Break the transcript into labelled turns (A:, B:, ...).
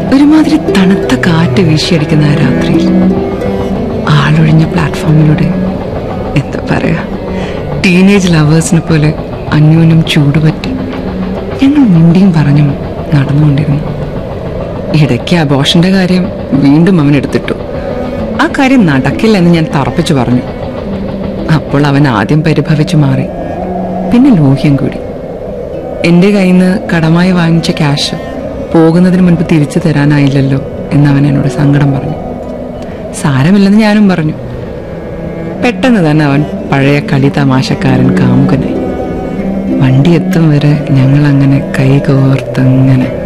A: ഒരുമാതിരി തണുത്ത കാറ്റ് വീശിയടിക്കുന്ന ആ രാത്രിയിൽ ആളൊഴിഞ്ഞ പ്ലാറ്റ്ഫോമിലൂടെ എന്താ പറയാ ടീനേജ് ലവേഴ്സിനെ പോലെ അന്യോന്യം ചൂടുപറ്റി ഞങ്ങൾ മിണ്ടിയും പറഞ്ഞും നടന്നുകൊണ്ടിരുന്നു ഇടയ്ക്ക് അബോഷന്റെ കാര്യം വീണ്ടും അവൻ എടുത്തിട്ടു ആ കാര്യം നടക്കില്ലെന്ന് ഞാൻ തറപ്പിച്ചു പറഞ്ഞു അപ്പോൾ അവൻ ആദ്യം പരിഭവിച്ചു മാറി പിന്നെ ലോഹ്യം കൂടി എൻ്റെ കയ്യിൽ നിന്ന് കടമായി വാങ്ങിച്ച ക്യാഷ് പോകുന്നതിന് മുൻപ് തിരിച്ചു തരാനായില്ലല്ലോ എന്നവൻ എന്നോട് സങ്കടം പറഞ്ഞു സാരമില്ലെന്ന് ഞാനും പറഞ്ഞു പെട്ടെന്ന് തന്നെ അവൻ പഴയ കളി തമാശക്കാരൻ കാമുകനായി വണ്ടി എത്തും വരെ ഞങ്ങൾ അങ്ങനെ കൈ കോർത്തങ്ങനെ